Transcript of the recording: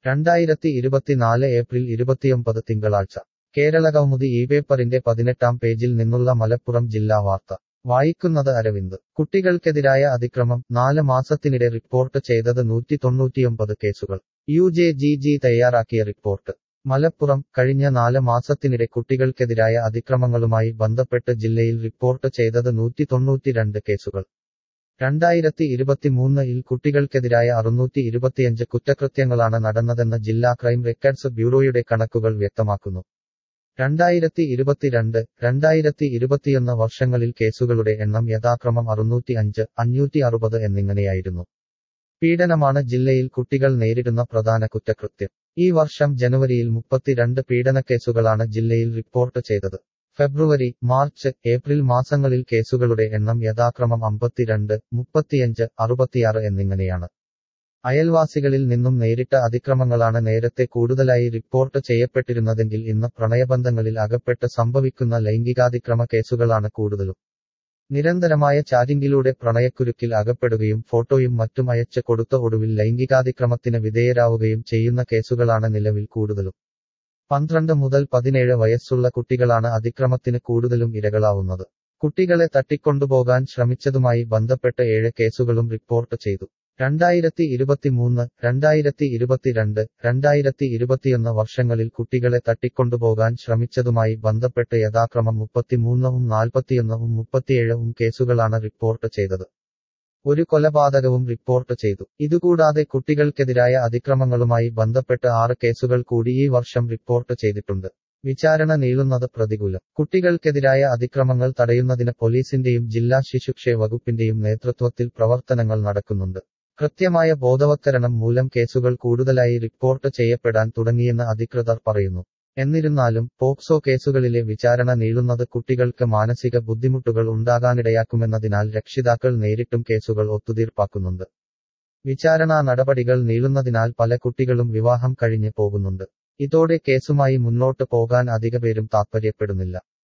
രണ്ടായിരത്തി ഇരുപത്തിനാല് ഏപ്രിൽ ഇരുപത്തിയൊമ്പത് തിങ്കളാഴ്ച കേരളകൗമുദി ഈ പേപ്പറിന്റെ പതിനെട്ടാം പേജിൽ നിന്നുള്ള മലപ്പുറം ജില്ലാ വാർത്ത വായിക്കുന്നത് അരവിന്ദ് കുട്ടികൾക്കെതിരായ അതിക്രമം നാല് മാസത്തിനിടെ റിപ്പോർട്ട് ചെയ്തത് നൂറ്റി തൊണ്ണൂറ്റിയൊമ്പത് കേസുകൾ യു ജെ ജി ജി തയ്യാറാക്കിയ റിപ്പോർട്ട് മലപ്പുറം കഴിഞ്ഞ നാല് മാസത്തിനിടെ കുട്ടികൾക്കെതിരായ അതിക്രമങ്ങളുമായി ബന്ധപ്പെട്ട് ജില്ലയിൽ റിപ്പോർട്ട് ചെയ്തത് നൂറ്റി തൊണ്ണൂറ്റിരണ്ട് കേസുകൾ രണ്ടായിരത്തി ഇരുപത്തിമൂന്നിൽ കുട്ടികൾക്കെതിരായ അറുന്നൂറ്റി ഇരുപത്തിയഞ്ച് കുറ്റകൃത്യങ്ങളാണ് നടന്നതെന്ന് ജില്ലാ ക്രൈം റെക്കോർഡ്സ് ബ്യൂറോയുടെ കണക്കുകൾ വ്യക്തമാക്കുന്നു രണ്ടായിരത്തി ഇരുപത്തിരണ്ട് രണ്ടായിരത്തി ഇരുപത്തിയൊന്ന് വർഷങ്ങളിൽ കേസുകളുടെ എണ്ണം യഥാക്രമം അറുന്നൂറ്റി അഞ്ച് അഞ്ഞൂറ്റി അറുപത് എന്നിങ്ങനെയായിരുന്നു പീഡനമാണ് ജില്ലയിൽ കുട്ടികൾ നേരിടുന്ന പ്രധാന കുറ്റകൃത്യം ഈ വർഷം ജനുവരിയിൽ മുപ്പത്തിരണ്ട് പീഡനക്കേസുകളാണ് ജില്ലയിൽ റിപ്പോർട്ട് ചെയ്തത് ഫെബ്രുവരി മാർച്ച് ഏപ്രിൽ മാസങ്ങളിൽ കേസുകളുടെ എണ്ണം യഥാക്രമം അമ്പത്തിരണ്ട് മുപ്പത്തിയഞ്ച് അറുപത്തിയാറ് എന്നിങ്ങനെയാണ് അയൽവാസികളിൽ നിന്നും നേരിട്ട അതിക്രമങ്ങളാണ് നേരത്തെ കൂടുതലായി റിപ്പോർട്ട് ചെയ്യപ്പെട്ടിരുന്നതെങ്കിൽ ഇന്ന് പ്രണയബന്ധങ്ങളിൽ അകപ്പെട്ട് സംഭവിക്കുന്ന ലൈംഗികാതിക്രമ കേസുകളാണ് കൂടുതലും നിരന്തരമായ ചാറ്റിംഗിലൂടെ പ്രണയക്കുരുക്കിൽ അകപ്പെടുകയും ഫോട്ടോയും മറ്റും അയച്ച് കൊടുത്ത ഒടുവിൽ ലൈംഗികാതിക്രമത്തിന് വിധേയരാവുകയും ചെയ്യുന്ന കേസുകളാണ് നിലവിൽ കൂടുതലും പന്ത്രണ്ട് മുതൽ പതിനേഴ് വയസ്സുള്ള കുട്ടികളാണ് അതിക്രമത്തിന് കൂടുതലും ഇരകളാവുന്നത് കുട്ടികളെ തട്ടിക്കൊണ്ടുപോകാൻ ശ്രമിച്ചതുമായി ബന്ധപ്പെട്ട് ഏഴ് കേസുകളും റിപ്പോർട്ട് ചെയ്തു രണ്ടായിരത്തി ഇരുപത്തിമൂന്ന് രണ്ടായിരത്തി ഇരുപത്തിരണ്ട് രണ്ടായിരത്തി ഇരുപത്തിയൊന്ന് വർഷങ്ങളിൽ കുട്ടികളെ തട്ടിക്കൊണ്ടുപോകാൻ ശ്രമിച്ചതുമായി ബന്ധപ്പെട്ട് യഥാക്രമം മുപ്പത്തിമൂന്നും നാൽപ്പത്തിയൊന്നും മുപ്പത്തിയേഴും കേസുകളാണ് റിപ്പോർട്ട് ചെയ്തത് ഒരു കൊലപാതകവും റിപ്പോർട്ട് ചെയ്തു ഇതുകൂടാതെ കുട്ടികൾക്കെതിരായ അതിക്രമങ്ങളുമായി ബന്ധപ്പെട്ട് ആറ് കേസുകൾ കൂടി ഈ വർഷം റിപ്പോർട്ട് ചെയ്തിട്ടുണ്ട് വിചാരണ നീളുന്നത് പ്രതികൂലം കുട്ടികൾക്കെതിരായ അതിക്രമങ്ങൾ തടയുന്നതിന് പോലീസിന്റെയും ജില്ലാ ശിശുക്ഷേമ വകുപ്പിന്റെയും നേതൃത്വത്തിൽ പ്രവർത്തനങ്ങൾ നടക്കുന്നുണ്ട് കൃത്യമായ ബോധവത്കരണം മൂലം കേസുകൾ കൂടുതലായി റിപ്പോർട്ട് ചെയ്യപ്പെടാൻ തുടങ്ങിയെന്ന് അധികൃതർ പറയുന്നു എന്നിരുന്നാലും പോക്സോ കേസുകളിലെ വിചാരണ നീളുന്നത് കുട്ടികൾക്ക് മാനസിക ബുദ്ധിമുട്ടുകൾ ഉണ്ടാകാനിടയാക്കുമെന്നതിനാൽ രക്ഷിതാക്കൾ നേരിട്ടും കേസുകൾ ഒത്തുതീർപ്പാക്കുന്നുണ്ട് വിചാരണാ നടപടികൾ നീളുന്നതിനാൽ പല കുട്ടികളും വിവാഹം കഴിഞ്ഞ് പോകുന്നുണ്ട് ഇതോടെ കേസുമായി മുന്നോട്ട് പോകാൻ അധികപേരും താത്പര്യപ്പെടുന്നില്ല